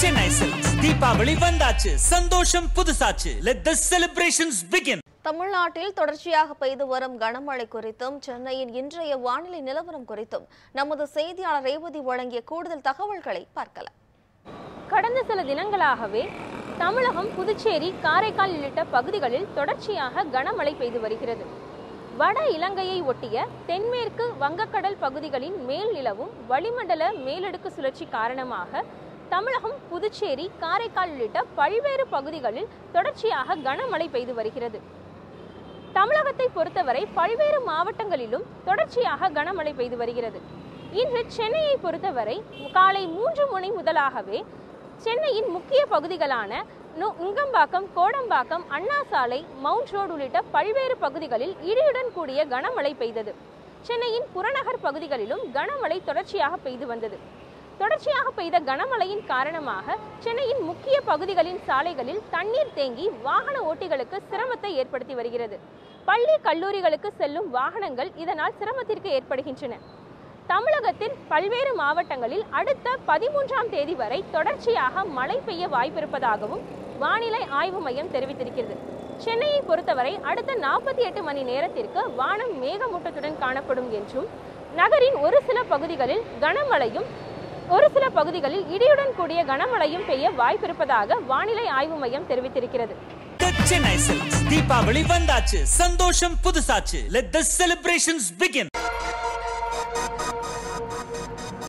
Chennai Silks. Deepavali வந்தாச்சு சந்தோஷம் புதுசாச்சு let the celebrations begin தமிழ்நாட்டில் தொடர்ச்சியாக பெய்து வரும் கனமழை குறித்தும் சென்னையின் இன்றைய வானிலை நிலவரம் குறித்தும் நமது செய்தியாளர் ரேவதி வழங்கிய கூடுதல் தகவல்களை பார்க்கலாம் கடந்த சில தினங்களாகவே தமிழகம் புதுச்சேரி காரைக்கால் உள்ளிட்ட பகுதிகளில் தொடர்ச்சியாக கனமழை பெய்து வருகிறது வட இலங்கையை ஒட்டிய தென்மேற்கு வங்கக்கடல் பகுதிகளின் மேல் நிலவும் வளிமண்டல மேலடுக்கு சுழற்சி காரணமாக தமிழகம் புதுச்சேரி காரைக்கால் உள்ளிட்ட பல்வேறு பகுதிகளில் தொடர்ச்சியாக கனமழை பெய்து வருகிறது தமிழகத்தை பொறுத்தவரை பல்வேறு மாவட்டங்களிலும் தொடர்ச்சியாக கனமழை பெய்து வருகிறது இன்று சென்னையை பொறுத்தவரை காலை மூன்று மணி முதலாகவே சென்னையின் முக்கிய பகுதிகளான நு- நுங்கம்பாக்கம் கோடம்பாக்கம் அண்ணா சாலை மவுண்ட் ரோடு உள்ளிட்ட பல்வேறு பகுதிகளில் இடியுடன் கூடிய கனமழை பெய்தது சென்னையின் புறநகர் பகுதிகளிலும் கனமழை தொடர்ச்சியாக பெய்து வந்தது தொடர்ச்சியாக பெய்த கனமழையின் காரணமாக சென்னையின் முக்கிய பகுதிகளின் சாலைகளில் தண்ணீர் தேங்கி வாகன ஓட்டிகளுக்கு சிரமத்தை ஏற்படுத்தி வருகிறது பள்ளி கல்லூரிகளுக்கு செல்லும் வாகனங்கள் இதனால் சிரமத்திற்கு ஏற்படுகின்றன தமிழகத்தின் பல்வேறு மாவட்டங்களில் அடுத்த பதிமூன்றாம் தேதி வரை தொடர்ச்சியாக மழை பெய்ய வாய்ப்பிருப்பதாகவும் வானிலை ஆய்வு மையம் தெரிவித்திருக்கிறது சென்னையை பொறுத்தவரை அடுத்த நாற்பத்தி எட்டு மணி நேரத்திற்கு வானம் மேகமூட்டத்துடன் காணப்படும் என்றும் நகரின் ஒரு சில பகுதிகளில் கனமழையும் ஒரு சில பகுதிகளில் இடியுடன் கூடிய கனமழையும் பெய்ய வாய்ப்பிருப்பதாக வானிலை ஆய்வு மையம் தெரிவித்திருக்கிறது The Chennai Silks. தீபாவளி வந்தாச்சு சந்தோஷம் புதுசாச்சு let the celebrations begin